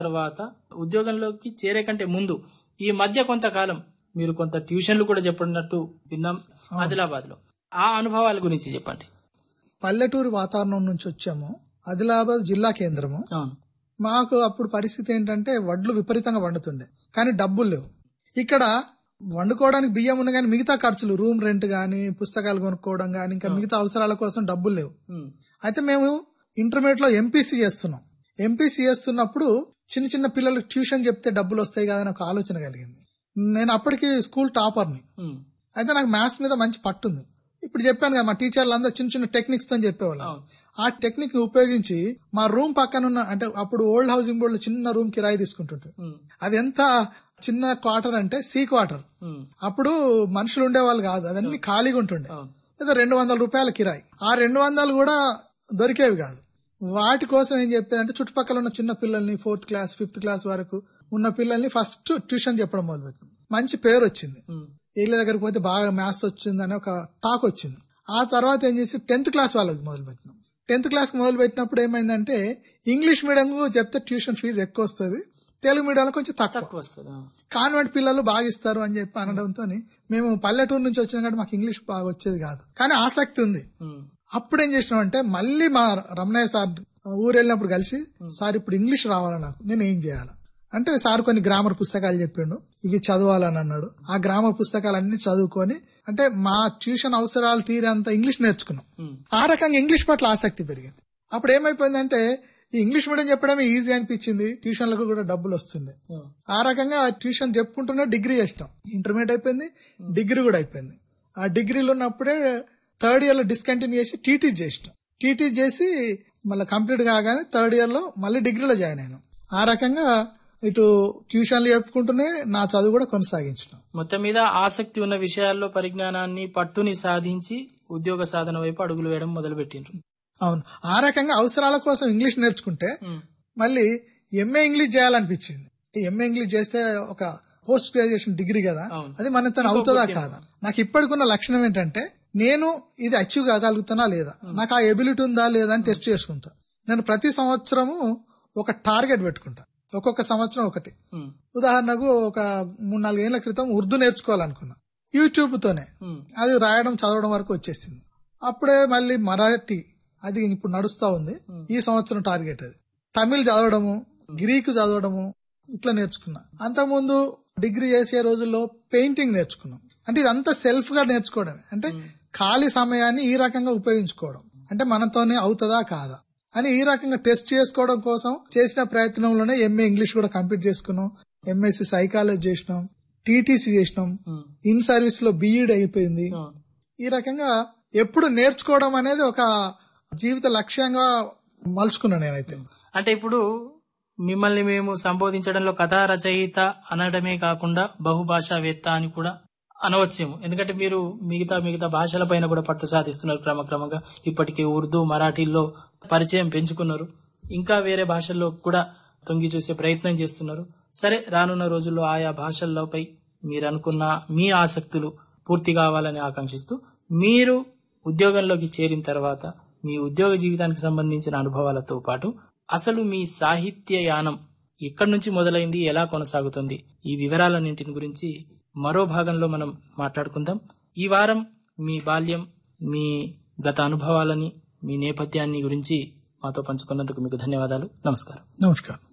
తర్వాత ఉద్యోగంలోకి చేరే కంటే ముందు ఈ మధ్య కొంతకాలం మీరు కొంత ట్యూషన్లు కూడా చెప్పినట్టు విన్నాం ఆదిలాబాద్ లో ఆ అనుభవాల గురించి చెప్పండి పల్లెటూరు వాతావరణం నుంచి వచ్చాము ఆదిలాబాద్ జిల్లా కేంద్రము అవును మాకు అప్పుడు పరిస్థితి ఏంటంటే వడ్లు విపరీతంగా వండుతుండే కానీ డబ్బులు లేవు ఇక్కడ వండుకోవడానికి బియ్యం ఉన్న కానీ మిగతా ఖర్చులు రూమ్ రెంట్ గానీ పుస్తకాలు కొనుక్కోవడం గానీ ఇంకా మిగతా అవసరాల కోసం డబ్బులు లేవు ఉమ్, అయితే మేము ఇంటర్మీడియట్ లో ఎంపీసీ చేస్తున్నాం ఎంపీసీ చేస్తున్నప్పుడు చిన్న చిన్న పిల్లలకు ట్యూషన్ చెప్తే డబ్బులు వస్తాయి కదా అని ఒక ఆలోచన కలిగింది నేను అప్పటికి స్కూల్ టాపర్ని ఉమ్, అయితే నాకు మ్యాథ్స్ మీద మంచి పట్టుంది ఇప్పుడు చెప్పాను కదా మా టీచర్లు అందరూ చిన్న చిన్న టెక్నిక్స్ తో చెప్పేవాళ్ళు అవును. ఆ టెక్నిక్ ని ఉపయోగించి మా రూమ్ పక్కన ఉన్న అంటే అప్పుడు ఓల్డ్ హౌసింగ్ బోర్డు చిన్న రూమ్ కిరాయి తీసుకుంటుంటే ఉమ్, అది ఎంత చిన్న క్వార్టర్ అంటే సీ క్వార్టర్ ఉమ్, అప్పుడు మనుషులు ఉండేవాళ్ళు కాదు అవన్నీ ఖాళీగా ఉంటుండే అవును ఏదో రెండు వందల రూపాయల కిరాయి ఆ రెండు వందలు కూడా దొరికేవి కాదు వాటి కోసం ఏం చెప్పేదంటే చుట్టుపక్కల ఉన్న చిన్న పిల్లల్ని ఫోర్త్ క్లాస్ ఫిఫ్త్ క్లాస్ వరకు ఉన్న పిల్లల్ని ఫస్ట్ ట్యూషన్ చెప్పడం మొదలుపెట్టాం మంచి పేరు వచ్చింది ఉమ్, వీళ్ళ దగ్గరికి పోతే బాగా మ్యాథ్స్ వచ్చిందని ఒక టాక్ వచ్చింది ఆ తర్వాత ఏం చేసి టెన్త్ క్లాస్ వాళ్ళకి మొదలు పెట్టినాం టెన్త్ క్లాస్ మొదలు పెట్టినప్పుడు ఏమైందంటే ఇంగ్లీష్ మీడియం చెప్తే ట్యూషన్ ఫీజు ఎక్కువ వస్తుంది తెలుగు మీడియంలో కొంచెం తక్కువ తక్కువ వస్తుంది ఆ. కాన్వెంట్ పిల్లలు బాగా ఇస్తారు అని చెప్పి అనడంతో మేము పల్లెటూరు నుంచి వచ్చిన కాబట్టి మాకు ఇంగ్లీష్ బాగా వచ్చేది కాదు కానీ ఆసక్తి ఉంది ఉమ్, అప్పుడు ఏం చేసినామంటే మళ్ళీ మా రమణయ్య సార్ ఊరు వెళ్ళినప్పుడు కలిసి సార్ ఇప్పుడు ఇంగ్లీష్ రావాలా నాకు నేను ఏం చేయాలి అంటే సార్ కొన్ని గ్రామర్ పుస్తకాలు చెప్పిండు ఇవి చదవాలని అన్నాడు ఆ గ్రామర్ పుస్తకాలన్నీ చదువుకొని అంటే మా ట్యూషన్ అవసరాలు తీరేంత ఇంగ్లీష్ నేర్చుకున్నాం ఉమ్, ఆ రకంగా ఇంగ్లీష్ పట్ల ఆసక్తి పెరిగింది అప్పుడు ఏమైపోయిందంటే ఈ ఇంగ్లీష్ మీడియం చెప్పడమే ఈజీ అనిపించింది ట్యూషన్లకు కూడా డబ్బులు వస్తుండే ఉమ్, ఆ రకంగా ట్యూషన్ చెప్పుకుంటూనే డిగ్రీ చేసినాం ఇంటర్మీడియట్ అయిపోయింది డిగ్రీ కూడా అయిపోయింది ఆ డిగ్రీలో ఉన్నప్పుడే థర్డ్ ఇయర్ లో డిస్కంటిన్యూ చేసి టీటీ చేసినాం టీటీ చేసి మళ్ళీ కంప్లీట్ కాగానే థర్డ్ ఇయర్ లో మళ్ళీ డిగ్రీలో జాయిన్ అయినాం ఆ రకంగా ఇటు ట్యూషన్లు చెప్పుకుంటూనే నా చదువు కూడా కొనసాగించినాం మొత్తం మీద ఆసక్తి ఉన్న విషయాల్లో పరిజ్ఞానాన్ని పట్టుని సాధించి ఉద్యోగ సాధన వైపు అడుగులు వేయడం మొదలు పెట్టిండ్రు అవును ఆ రకంగా అవసరాల కోసం ఇంగ్లీష్ నేర్చుకుంటే ఉమ్, మళ్ళీ ఎంఏ ఇంగ్లీష్ చేయాలనిపించింది ఎంఏ ఇంగ్లీష్ చేస్తే ఒక పోస్ట్ గ్రాడ్యుయేషన్ డిగ్రీ కదా అవును. అది మన తను అవుతుందా కాదా నాకు ఇప్పటికున్న లక్షణం ఏంటంటే నేను ఇది అచీవ్ కాగలుగుతానా లేదా నాకు ఆ ఎబిలిటీ ఉందా లేదా అని టెస్ట్ చేసుకుంటా నేను ప్రతి సంవత్సరము ఒక టార్గెట్ పెట్టుకుంటా ఒక్కొక్క సంవత్సరం ఒకటి ఉమ్, ఉదాహరణకు ఒక మూడు నాలుగు ఏళ్ల క్రితం ఉర్దూ నేర్చుకోవాలనుకున్నా యూట్యూబ్ తోనే ఉమ్, అది రాయడం చదవడం వరకు వచ్చేసింది అప్పుడే మళ్ళీ మరాఠీ అది ఇప్పుడు నడుస్తా ఉంది ఈ సంవత్సరం టార్గెట్ అది తమిళ్ చదవడము గ్రీకు చదవడము ఇట్లా నేర్చుకున్నా అంతకుముందు డిగ్రీ చేసే రోజుల్లో పెయింటింగ్ నేర్చుకున్నాం అంటే ఇదంతా సెల్ఫ్ గా నేర్చుకోవడమే అంటే ఖాళీ సమయాన్ని ఈ రకంగా ఉపయోగించుకోవడం అంటే మనతోనే అవుతుందా కాదా అని ఈ రకంగా టెస్ట్ చేసుకోవడం కోసం చేసిన ప్రయత్నంలోనే ఎంఏ ఇంగ్లీష్ కూడా కంప్లీట్ చేసుకున్నాం ఎంఎస్సి సైకాలజీ చేసినాం టీటీసీ చేసినాం ఉమ్, ఇన్ సర్వీస్ లో బీఈడ్ అయిపోయింది అవును. ఈ రకంగా ఎప్పుడు నేర్చుకోవడం అనేది ఒక జీవిత లక్ష్యంగా మలుచుకున్నాను నేనైతే అంటే ఇప్పుడు మిమ్మల్ని మేము సంబోధించడంలో కథా రచయిత అనడమే కాకుండా బహుభాషావేత్త అని కూడా అనవచ్చేమో ఎందుకంటే మీరు మిగతా మిగతా భాషల పైన కూడా పట్టు సాధిస్తున్నారు క్రమక్రమంగా ఇప్పటికే ఉర్దూ మరాఠీల్లో పరిచయం పెంచుకున్నారు ఇంకా వేరే భాషల్లో కూడా తొంగి చూసే ప్రయత్నం చేస్తున్నారు సరే రానున్న రోజుల్లో ఆయా భాషల్లోపై మీరు అనుకున్న మీ ఆసక్తులు పూర్తి కావాలని ఆకాంక్షిస్తూ మీరు ఉద్యోగంలోకి చేరిన తర్వాత మీ ఉద్యోగ జీవితానికి సంబంధించిన అనుభవాలతో పాటు అసలు మీ సాహిత్య యానం ఎక్కడి నుంచి మొదలైంది ఎలా కొనసాగుతుంది ఈ వివరాలన్నింటిని గురించి మరో భాగంలో మనం మాట్లాడుకుందాం ఈ వారం మీ బాల్యం మీ గత అనుభవాలని మీ నేపథ్యాన్ని గురించి మాతో పంచుకున్నందుకు మీకు ధన్యవాదాలు నమస్కారం నమస్కారం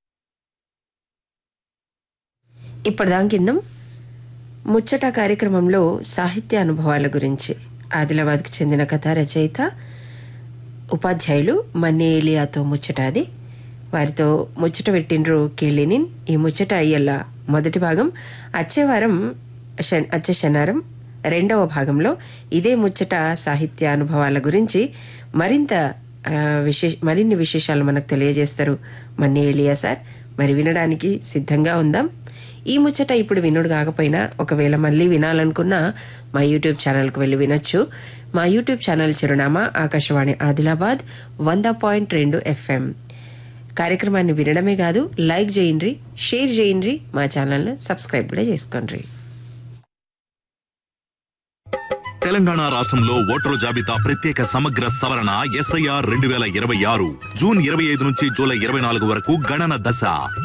ఇప్పటిదాకిన్నం ముచ్చట కార్యక్రమంలో సాహిత్య అనుభవాల గురించి ఆదిలాబాద్కు చెందిన కథా రచయిత ఉపాధ్యాయులు మన్నే ఏలియాతో ముచ్చటాది వారితో ముచ్చట పెట్టిండ్రు కేలినిన్ ఈ ముచ్చట అయ్యల్ల మొదటి భాగం వచ్చే వారం శన్- వచ్చే శనివారం రెండవ భాగంలో ఇదే ముచ్చట సాహిత్య అనుభవాల గురించి మరింత ఆ, విశేష మరిన్ని విశేషాలు మనకు తెలియజేస్తారు మన్నే ఏలియా సార్ మరి వినడానికి సిద్ధంగా ఉందాం ఈ ముచ్చట ఇప్పుడు వినుడు కాకపోయినా ఒకవేళ మళ్ళీ వినాలనుకున్నా మా యూట్యూబ్ ఛానల్కి వెళ్ళి వినొచ్చు మా యూట్యూబ్ ఛానల్ చిరునామా ఆకాశవాణి ఆదిలాబాద్ వంద పాయింట్ రెండు ఎఫ్ఎం కార్యక్రమాన్ని వినడమే కాదు లైక్ చేయండి షేర్ చేయండి మా ఛానల్ను సబ్స్క్రైబ్ కూడా చేసుకోండి తెలంగాణ రాష్ట్రంలో ఓటరు జాబితా ప్రత్యేక సమగ్ర సవరణ ఎస్ఐఆర్ రెండు వేల ఇరవై ఆరు జూన్ ఇరవై ఐదు నుంచి జూలై ఇరవై నాలుగు వరకు గణన దశ